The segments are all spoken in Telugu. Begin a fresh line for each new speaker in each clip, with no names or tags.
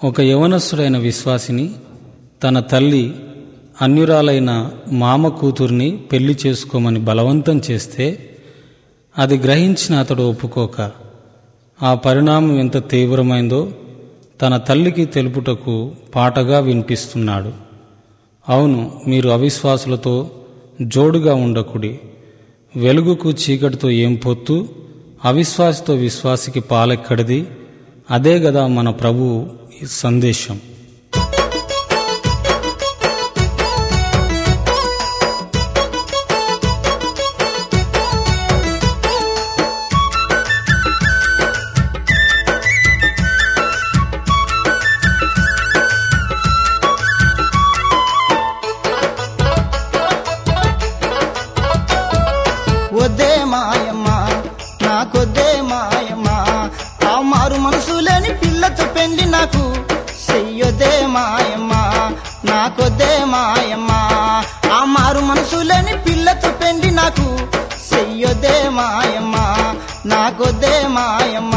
ఒక యవనస్తుడైన విశ్వాసిని తన తల్లి అన్యురాలైన మామ కూతుర్ని పెళ్లి చేసుకోమని బలవంతం చేస్తే అది గ్రహించిన అతడు ఒప్పుకోక ఆ పరిణామం ఎంత తీవ్రమైందో తన తల్లికి తెలుపుటకు పాటగా వినిపిస్తున్నాడు అవును మీరు అవిశ్వాసులతో జోడుగా ఉండకుడి వెలుగుకు చీకటితో ఏం పొత్తు అవిశ్వాసితో విశ్వాసికి పాలెక్కడిది అదే గదా మన ప్రభు సందేశం
వద్దే మాయమ్మ నాకొద్దే మాయమ్మ ఆ మారు మనసు లేని పిల్లతో పెళ్లి నాకు చెయ్యొద్దే మాయమ్మ నాకొద్దే మాయమ్మ ఆ మారు మనసు లేని పిల్లతో పెళ్లి నాకు చెయ్యొద్దే మాయమ్మ నాకొద్దే మాయమ్మ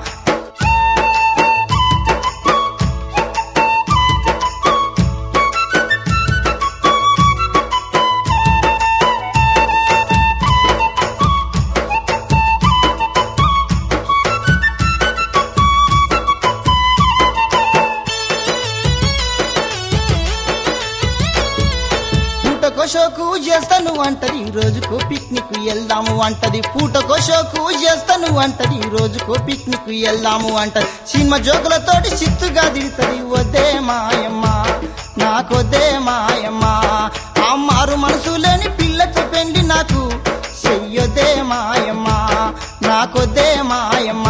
పూటకో షోకు చేస్తాను అంటది ఈ రోజుకో పిక్నిక్ వెళ్దాము అంటది పూటకో షోకు చేస్తాను అంటది ఈ రోజుకో పిక్నిక్ వెళ్దాము అంటది సినిమా జోకులతోటి చిత్తుగా దిగుతుంది వద్దే మాయమ్మ నాకొద్దే మాయమ్మ ఆ మారు మనసు లేని పిల్లతో పెండి నాకు చెయ్యొద్దే మాయమ్మ నాకొద్దే మాయమ్మ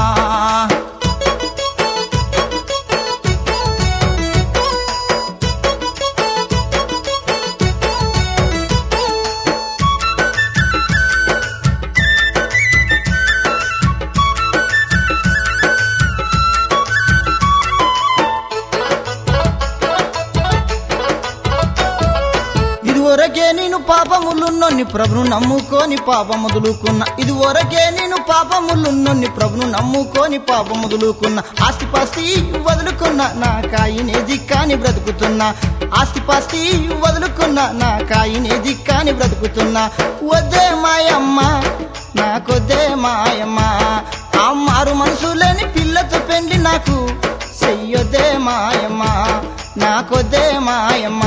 ఇదివరకే నేను పాపములున్నోని ప్రభును నమ్ముకొని పాపముదులుకున్నా ఇదివరకే నేను పాపములున్నోని ప్రభును నమ్ముకొని పాపముదులుకున్నా ఆస్తిపాస్తి వదులుకున్నా నా కాయినే దిక్కాని బ్రతుకుతున్నా ఆస్తిపాస్తి వదులుకున్నా నా కాయినే దిక్కాని బ్రతుకుతున్నా వద్దే మాయమ్మ నాకొద్దే మాయమ్మ ఆ మారు మనసు లేని పిల్లతో పెండి నాకు చెయ్యొద్దే మాయమ్మ నాకొద్దే మాయమ్మ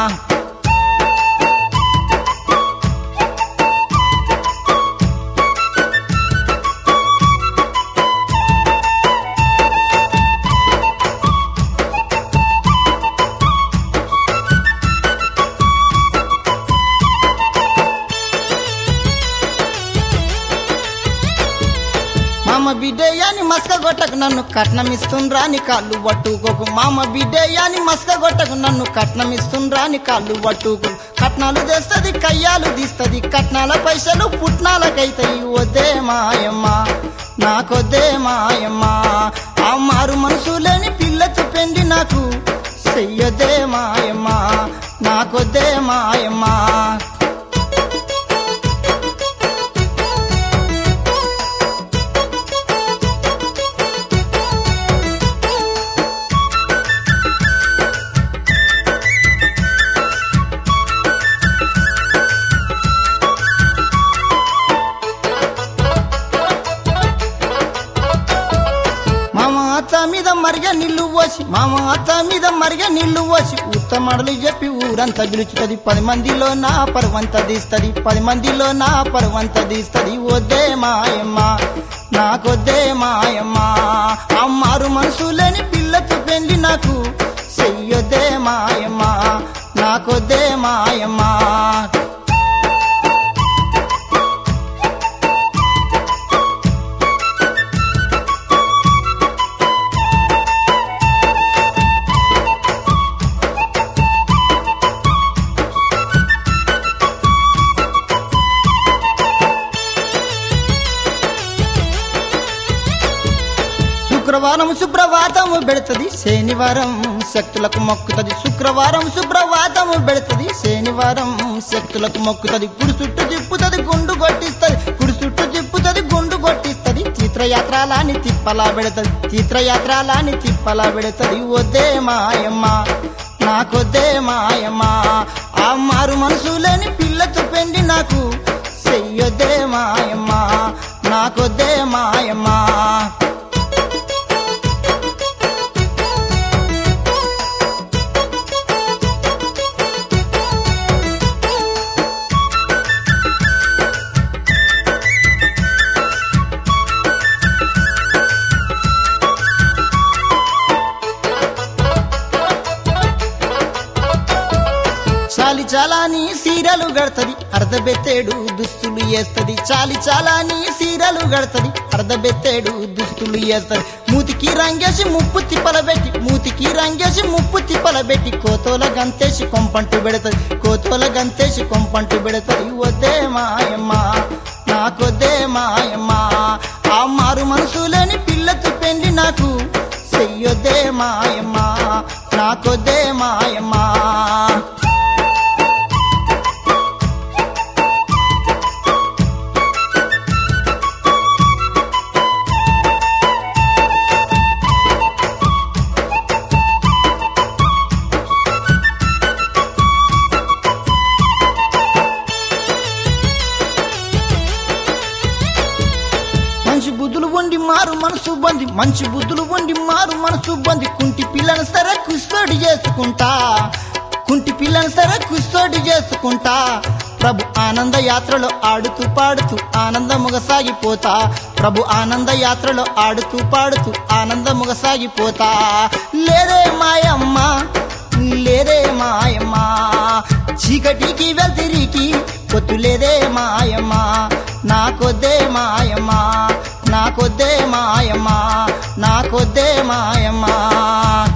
మామ బిడ్డయ్యాని మస్క కొట్టకు నన్ను కట్నం ఇస్తుండ్రాని కాళ్ళు పట్టుకోకు మామ బిడ్డయ్యాని మస్క కొట్టకు నన్ను కట్నం ఇస్తుండ్రాని కాళ్ళు పట్టుకో కట్నాలు తెస్తది కయ్యాలు తీస్తది కట్నాల పైసలు పుట్నాలకైతాయి వద్దే మాయమ్మ నాకొద్దే మాయమ్మ ఆ మారు మనసు లేని పిల్లతో పెండి నాకు చెయ్యొద్దే మాయమ్మ నాకొద్దే మాయమ్మ మామ అత్త మీద మరిగ నీళ్లు పోసి మామ అత్త మీద మరిగ నీళ్లు పోసి ఉత్తమడలు చెప్పి ఊరంతా పిలుచుతుంది పది మందిలో నా పరువంత తీస్తుంది పది మందిలో నా పరువంత తీస్తుంది వద్దే మాయమ్మ నాకొద్దే మాయమ్మ అమ్మారు మనసు లేని పిల్లతో పెళ్లి నాకు చెయ్యొద్దే మాయమ్మ నాకొద్దే మాయమ్మ శుక్రవారం శుభ్రవాతము పెడుతుంది శనివారం శక్తులకు మొక్కుతుంది శుక్రవారం శుభ్రవాతము పెడుతుంది శనివారం శక్తులకు మొక్కుతుంది కుడి చుట్టూ తిప్పుతుంది గుండు కొట్టిస్తుంది కుడి చుట్టూ తిప్పుతుంది గుండు కొట్టిస్తుంది చిత తీర్థయాత్రలాని తిప్పలా పెడతది తీర్థయాత్రలాని తిప్పలా పెడతది వద్దే మాయమ్మ నాకొద్దే మాయమ్మ ఆ మారు మనసు లేని పిల్లతో పెండి నాకు చెయ్యొద్దే మాయమ్మ నాకొద్దే మాయమ్మ చాలి చాలాని సీరలు గడతది అర్ధబెత్తేడు దుస్తులు వేస్తది చాలి చాలాని సీరలు గడతది అర్ధబెత్తేడు దుస్తులు వేస్తది మూతికి రంగేసి ముప్పు తిప్పల పెట్టి మూతికి రంగేసి ముప్పు తిప్పల పెట్టి కోతోల గంతేసి కొంపంటు పెడతది కోతోల గంతేసి కొంపంటు పెడతది వద్దే మాయమ్మ నాకొద్దే మాయమ్మ ఆ మారు మనసు లేని పిల్లతో పెండి నాకు చెయ్యొద్దే మాయమ్మ నాకొద్దే మాయమ్మ మంచి బుద్ధులు ఉండి మారు మనసు బంది మంచి బుద్ధులు ఉండి మారు మనసు బంది కుంటి పిల్లని సరే కుస్తోడి చేసుకుంటా కుంటి పిల్లని సరే కుస్తోడి చేసుకుంటా ప్రభు ఆనంద యాత్రలో ఆడుతూ పాడుతూ ఆనందముగ సాగిపోతా ప్రభు ఆనంద యాత్రలో ఆడుతూ పాడుతూ ఆనందముగ సాగిపోతా లేదే మాయమ్మ లేదే మాయమ్మ చీకటికి వెళ్తిరికి పొత్తులేదే మాయమ్మ నాకొద్దే మాయమ్మ నాకొద్దే మాయమ్మ నాకొద్దే మాయమ్మ